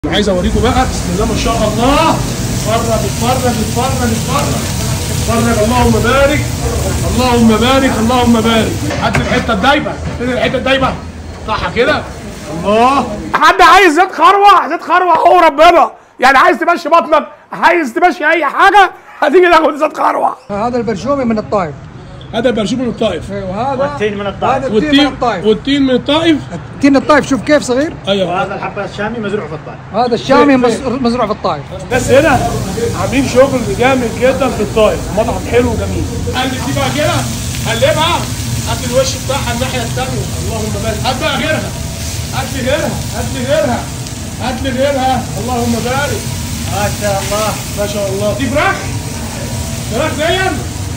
انا عايز اوريكم بقى بسم الله ما شاء الله اتفرج اتفرج اتفرج اتفرج اتفرج اللهم بارك اللهم بارك اللهم بارك هات لي الحته الدايبه فين الحته الدايبه صح كده الله حد عايز زيت خروع زيت خروع هو ربنا يعني عايز تمشي بطنك عايز تمشي اي حاجه هتيجي تاخد زيت خروع هذا البرشومي من الطائف هذا البرشوم من الطائف وهذا والتين من الطائف. هذا التين من والتين الطائف والتين من الطائف تين الطائف شوف كيف صغير ايوه وهذا الحبة الشامي مزروع في الطائف هذا الشامي مز- مزروع في الطائف بس هنا عاملين شغل جامد جدا في الطائف مطعم حلو وجميل قلب دي بقى كده قلبها هات الوش بتاعها الناحيه الثانيه اللهم بارك هات بقى غيرها هات لي غيرها هات لي غيرها هات لي غيرها اللهم بارك ما شاء الله ما شاء الله دي فراخ فراخ زين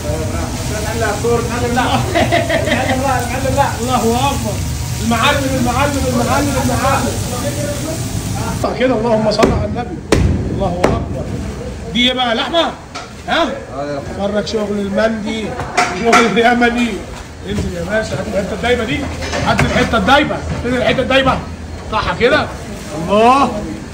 لا صور معلم لا معلم لا معلم لا الله اكبر المعلم المعلم المعلم المعلم كده اللهم صل على النبي الله اكبر دي ايه بقى لحمه ها فرج شغل المندي شغل اليمني انزل يا باشا هات الحته الدايبه دي هات الحته الدايبه فين الحته الدايبه صح كده الله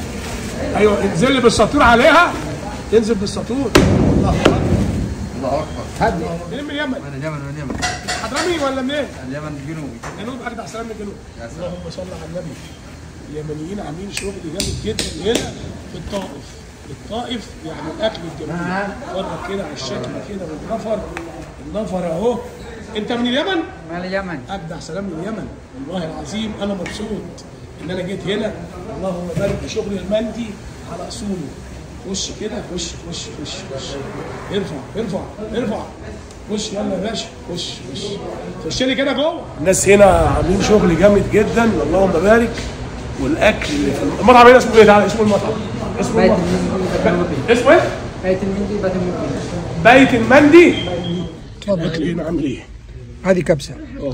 ايوه انزل لي بالسطور عليها انزل بالسطور الله اكبر الله اكبر منين من اليمن من اليمن من اليمن حضرمي ولا منين؟ اليمن الجنوبي جنوب اجدع سلام من الجنوب اللهم صل على النبي اليمنيين عاملين شغل جامد جدا هنا في الطائف الطائف يعني الاكل الجميل اتفرج كده على الشكل كده والنفر النفر اهو انت من اليمن؟ من اليمن اجدع سلام من اليمن والله العظيم انا مبسوط ان انا جيت هنا اللهم بارك بشغل المندي على اصوله خش كده خش خش خش خش ارفع ارفع ارفع خش يلا يا باشا خش خش خش لي كده جوه الناس هنا عاملين شغل جامد جدا اللهم بارك والاكل اللي في المطعم هنا اسمه ايه تعالى اسمه المطعم اسمه بيت المطعم اسمه ايه؟ بيت المندي بيت المندي بيت المندي تفضل الاكل هنا عامل ايه؟ هذه كبسه اه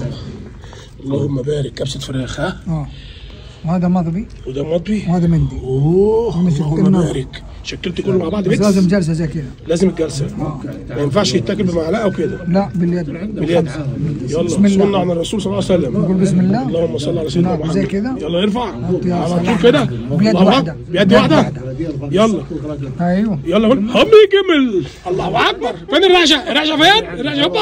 اللهم بارك كبسه فراخ ها اه وهذا مضبي وده مطبي وهذا مندي اوه مثل اللهم النار. بارك شكلت كله مع بعض بس ميكس لازم جلسه زي كذا لازم الجلسه ما ينفعش يتاكل بمعلقه وكده لا باليد باليد يلا بسم الله. صلنا على الرسول صلى الله عليه وسلم نقول بسم الله اللهم صل على سيدنا نعم، محمد زي كده. يلا ارفع يا على سلام. طول كده بيد الله واحدة. أكبر. بيد بيد واحده واحدة. يلا ايوه يلا قول هم جمل الله اكبر فين الرعشه الرعشه فين الرعشه هوبا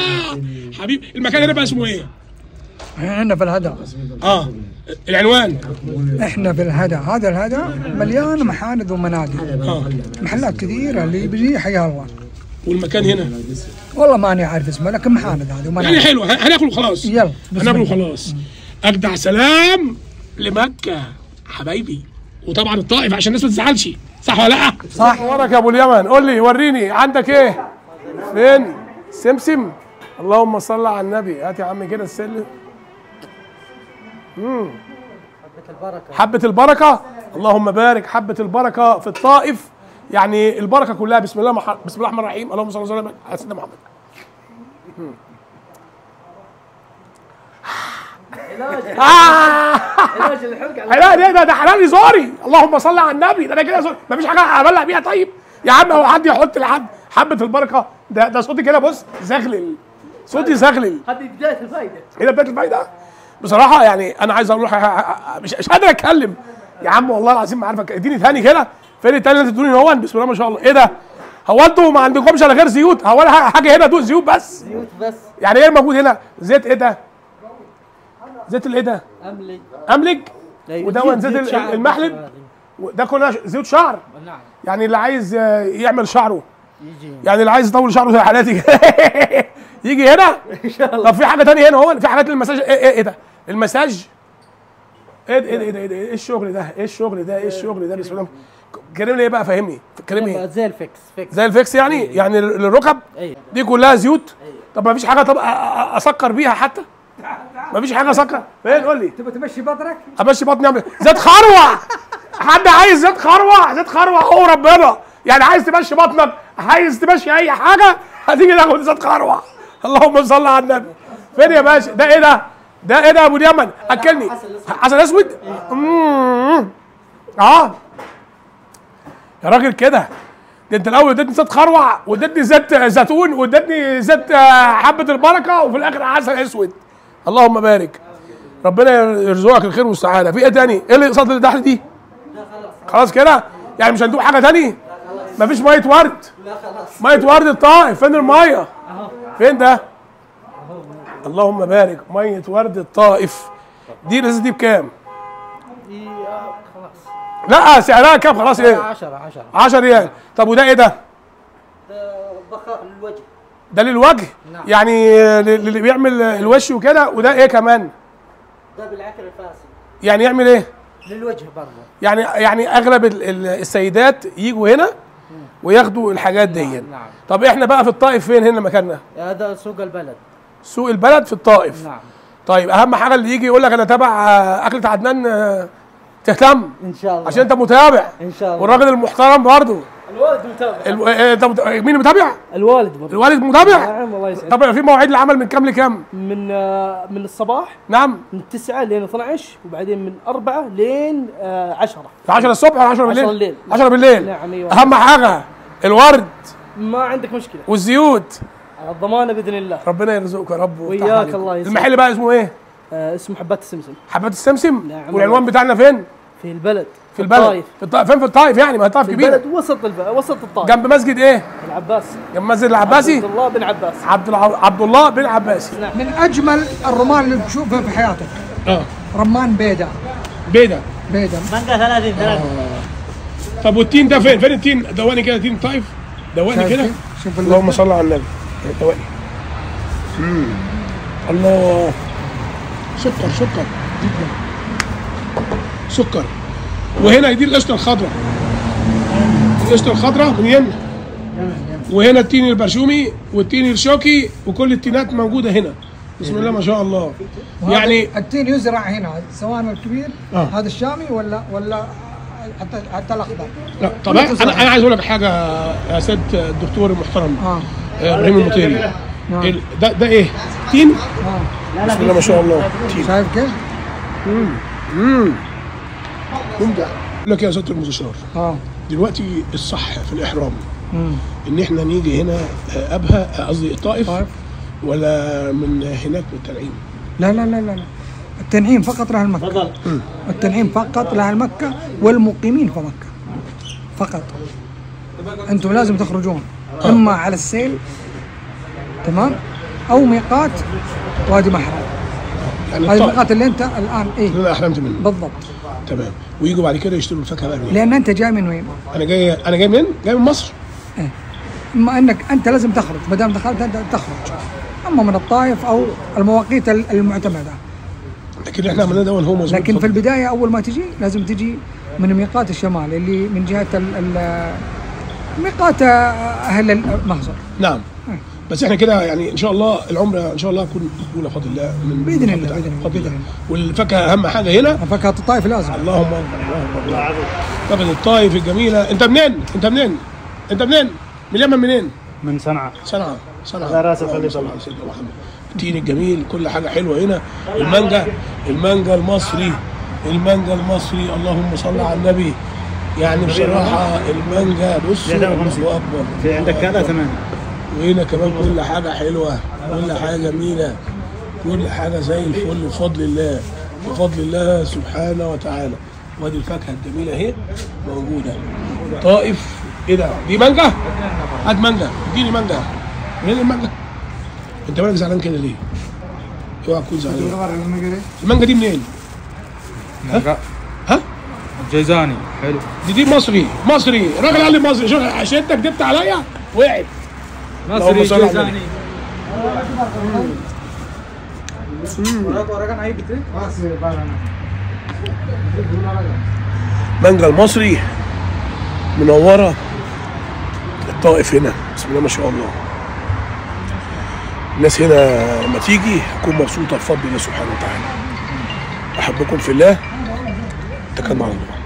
حبيبي المكان هنا بقى اسمه ايه احنا في الهدى اه العنوان احنا في الهدى هذا الهدى مليان محاند ومنادي اه محلات كثيره اللي بيجي حيا الله والمكان هنا والله ماني عارف اسمه لكن محاند هذا يعني ومنادي حلو هناكل وخلاص يلا بسم هناكل الله. وخلاص اجدع سلام لمكه حبايبي وطبعا الطائف عشان الناس ما تزعلش صح ولا لا؟ صح. وراك يا ابو اليمن قول لي وريني عندك ايه؟ فين؟ سمسم اللهم صل على النبي هات يا عم كده السلم مم. حبة البركة اللهم بارك حبة البركة في الطائف يعني البركة كلها بسم الله مح... بسم الله الرحمن الرحيم اللهم صل وسلم على سيدنا محمد آه. لا ده ده ده حلال زوري اللهم صل على النبي ده انا كده زوري مفيش حاجه ابلع بيها طيب يا عم هو حد يحط لحد حبه البركه ده ده صوتي كده بص زغلل صوتي زغلل هذه بدايه الفائده ايه ده بدايه الفايده بصراحه يعني انا عايز اقول لك مش مش قادر اتكلم يا عم والله العظيم ما عارفك اديني ثاني كده فين التاني اللي انت تدوني هو بسم الله ما شاء الله ايه ده هو انتوا ما عندكمش الا غير زيوت هو انا حاجه هنا دوق زيوت بس زيوت بس يعني ايه الموجود هنا زيت ايه ده زيت الايه ده املي املج لا، ودون زيت زيت ال- شعر المحلب بس ده كلها ش- زيوت شعر نعم يعني اللي عايز آه، يعمل شعره يجي يعني اللي عايز يطول شعره زي حالاتي يجي هنا ان شاء الله طب في حاجه تانية هنا هو في حاجات للمساج ايه ايه, إيه ده المساج ايه ده ايه ده ايه ده ايه ده ايه الشغل ده ايه الشغل ده ايه الشغل ده بسم الله كلمني ايه بقى فهمني كلمني ايه زي الفكس فكس زي الفيكس يعني يعني للركب ايوه دي كلها زيوت طب ما فيش حاجه طب أ- أ- اسكر بيها حتى ما فيش حاجه اسكر فين قول لي تبغى تمشي بطنك امشي بطني اعمل زيت خروع حد عايز زيت خروع زيت خروع هو ربنا يعني عايز تمشي بطنك عايز تمشي اي حاجه هتيجي تاخد زيت خروع اللهم صل على النبي فين يا باشا ده ايه ده ده ايه ده يا ابو اليمن اكلني عسل اسود مم. اه يا راجل كده ده انت الاول اديتني زيت خروع واديتني زيت زيتون واديتني زيت آه، حبه البركه وفي الاخر عسل اسود اللهم بارك ربنا يرزقك الخير والسعاده في ايه تاني ايه اللي قصاد اللي تحت دي خلاص كده يعني مش هندوق حاجه تاني مفيش ميه ورد ميه ورد الطائف فين الميه فين ده اللهم بارك ميه ورد الطائف دي الازازه دي بكام دي آه، خلاص لا سعرها كام خلاص ايه 10 10 10 ريال طب وده ايه ده ده بخار للوجه ده للوجه نعم. يعني اللي بيعمل الوش وكده وده ايه كمان ده بالعكر الفاسد يعني يعمل ايه للوجه برضه يعني يعني اغلب ال- ال- السيدات يجوا هنا وياخدوا الحاجات دي نعم. طب احنا بقى في الطائف فين هنا مكاننا هذا سوق البلد سوق البلد في الطائف نعم طيب اهم حاجه اللي يجي يقول لك انا تابع آه، اكله عدنان آه، تهتم ان شاء الله عشان انت متابع ان شااء الله والراجل المحترم برضه الوالد متابع الو... آه، انت مت... مين متابع الوالد برضه الوالد متابع نعم الله يسعدك طب في مواعيد العمل من كام لكام من آه، من الصباح نعم من 9 لين 12 وبعدين من 4 لين آه، 10 10 الصبح ولا 10 بالليل 10 بالليل. 10 بالليل نعم، أيوة. اهم حاجه الورد ما عندك مشكله والزيوت الضمانه باذن الله ربنا يرزقك يا رب ويفتح وإياك عليك. الله يسعدك. المحل بقى اسمه ايه آه، اسمه حبات السمسم حبات السمسم نعم. والعنوان بتاعنا فين في البلد في البلد الطايف. في الطائف فين في الطائف يعني ما هي الطائف في كبيره البلد وسط الب... وسط الطائف جنب مسجد ايه العباس جنب مسجد العباسي عبد الله بن عباس عبد الع... عبد الله بن عباسي من اجمل الرمان اللي تشوفها في حياتك اه رمان بيدا بيدا بيدا مانجا 30 30 طب والتين ده فين فين التين دواني كده تين طائف دواني كده شايف- شوف ال- اللهم صل على النبي دواني مم. الله سكر سكر جدا سكر وهنا دي القشطه الخضراء القشطه الخضراء من هنا وهنا التين البرشومي والتين الشوكي وكل التينات موجوده هنا بسم الله ما شاء الله وهذا يعني التين يزرع هنا سواء الكبير آه. هذا الشامي ولا ولا حتى حتى الاخضر لا طب انا انا عايز اقول لك حاجه يا سيد الدكتور المحترم اه آه، ابراهيم المطيري نعم. ال- ده ده ايه؟ تين؟ اه بسم الله ما شاء الله تين شايف كيف؟ ممتع اقول لك يا سياده المستشار اه دلوقتي الصح في الاحرام مم. ان احنا نيجي هنا آه، ابها آه، قصدي الطائف طيب ولا من هناك من التنعيم لا لا لا لا لا التنعيم فقط لاهل مكة تفضل التنعيم فقط لاهل مكة والمقيمين في مكة فقط انتم لازم تخرجون اما على السيل تمام او ميقات وادي محرم يعني هذه الطائف الميقات اللي انت الان ايه اللي انا احرمت منه بالضبط تمام ويجوا بعد كده يشتروا الفاكهه بقى منين؟ لان انت جاي من وين؟ انا جاي انا جاي من جاي من مصر اما انك انت لازم تخرج ما دام دخلت انت تخرج اما من الطائف او المواقيت ال- المعتمده لكن احنا عملنا ده هو مظبوط لكن في البدايه اول ما تجي لازم تجي من ميقات الشمال اللي من جهه ال- ال- ميقات اهل المهجر نعم بس احنا كده يعني ان شاء الله العمره ان شاء الله هتكون مقبوله بفضل الله من بإذن الله، بفضل بإذن الله، بفضل بإذن الله الله. والفاكهه اهم حاجه هنا فاكهه الطائف لازم اللهم اكبر اللهم اكبر فاكهه الطائف الجميله انت منين؟ انت منين؟ انت منين؟ من اليمن منين؟ من صنعاء صنعاء صنعاء على رأس اللهم الخليج. صل على سيدنا محمد التين الجميل كل حاجه حلوه هنا المانجا المانجا المصري المانجا المصري اللهم صل على النبي يعني بصراحه المانجا بصوا زيادة الله وخمسين. اكبر في عندك كذا ثمانية وهنا كمان كل حاجة حلوة كل حاجة جميلة كل حاجة زي الفل بفضل الله بفضل الله سبحانه وتعالى وادي الفاكهة الجميلة اهي موجودة طائف ايه ده؟ دي مانجا؟ هات مانجا اديني مانجا منين المانجا؟ انت مالك زعلان كده ليه؟ اوعى تكون زعلان المانجا دي منين؟ ها؟ جيزاني حلو دي دي مصري مصري الراجل قال لي مصري شوف عشان انت كدبت عليا وقعت اللهم صل على النبي. مانجا المصري منورة الطائف هنا بسم الله ما شاء الله الناس هنا لما تيجي تكون مبسوطة بفضل الله سبحانه وتعالى أحبكم في الله تكلم مع الله